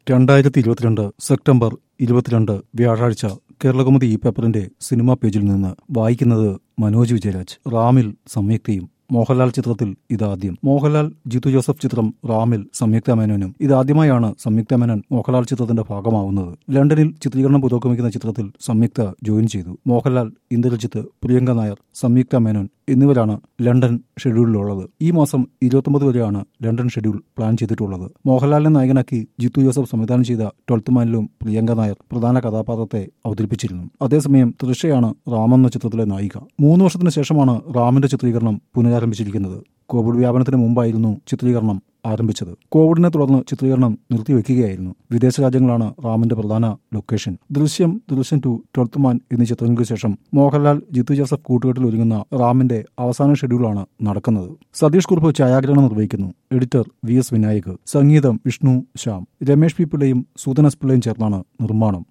രണ്ടായിരത്തി ഇരുപത്തിരണ്ട് സെപ്റ്റംബർ ഇരുപത്തിരണ്ട് വ്യാഴാഴ്ച കേരളകൗമുദി ഈ പേപ്പറിന്റെ സിനിമാ പേജിൽ നിന്ന് വായിക്കുന്നത് മനോജ് വിജയരാജ് റാമിൽ സംയുക്തയും മോഹൻലാൽ ചിത്രത്തിൽ ഇതാദ്യം മോഹൻലാൽ ജിത്തു ജോസഫ് ചിത്രം റാമിൽ സംയുക്ത മേനോനും ഇതാദ്യമായാണ് സംയുക്ത മേനോൻ മോഹൻലാൽ ചിത്രത്തിന്റെ ഭാഗമാവുന്നത് ലണ്ടനിൽ ചിത്രീകരണം പുരോഗമിക്കുന്ന ചിത്രത്തിൽ സംയുക്ത ജോയിൻ ചെയ്തു മോഹൻലാൽ ഇന്ദ്രജിത്ത് പ്രിയങ്ക നായർ സംയുക്ത മേനോൻ എന്നിവരാണ് ലണ്ടൻ ഷെഡ്യൂളിലുള്ളത് ഈ മാസം ഇരുപത്തൊമ്പത് വരെയാണ് ലണ്ടൻ ഷെഡ്യൂൾ പ്ലാൻ ചെയ്തിട്ടുള്ളത് മോഹൻലാലിനെ നായകനാക്കി ജിത്തു ജോസഫ് സംവിധാനം ചെയ്ത ട്വൽത്ത് മാനിലും പ്രിയങ്ക നായർ പ്രധാന കഥാപാത്രത്തെ അവതരിപ്പിച്ചിരുന്നു അതേസമയം തൃഷയാണ് റാം എന്ന ചിത്രത്തിലെ നായിക മൂന്ന് വർഷത്തിന് ശേഷമാണ് റാമിന്റെ ചിത്രീകരണം പുനരാരംഭിച്ചിരിക്കുന്നത് കോവിഡ് വ്യാപനത്തിന് മുമ്പായിരുന്നു ചിത്രീകരണം ആരംഭിച്ചത് കോവിഡിനെ തുടർന്ന് ചിത്രീകരണം നിർത്തിവെക്കുകയായിരുന്നു വിദേശ രാജ്യങ്ങളാണ് റാമിന്റെ പ്രധാന ലൊക്കേഷൻ ദൃശ്യം ദൃശ്യം ടു ട്വൽത്ത് മാൻ എന്നീ ചിത്രങ്ങൾക്ക് ശേഷം മോഹൻലാൽ ജിത്തു ജോസഫ് കൂട്ടുകെട്ടിൽ ഒരുങ്ങുന്ന റാമിന്റെ അവസാന ഷെഡ്യൂളാണ് നടക്കുന്നത് സതീഷ് കുറുപ്പ് ഛായാഗ്രഹണം നിർവഹിക്കുന്നു എഡിറ്റർ വി എസ് വിനായക് സംഗീതം വിഷ്ണു ശ്യാം രമേഷ് പി പിള്ളയും സൂതൻ എസ് പിള്ളയും ചേർന്നാണ് നിർമ്മാണം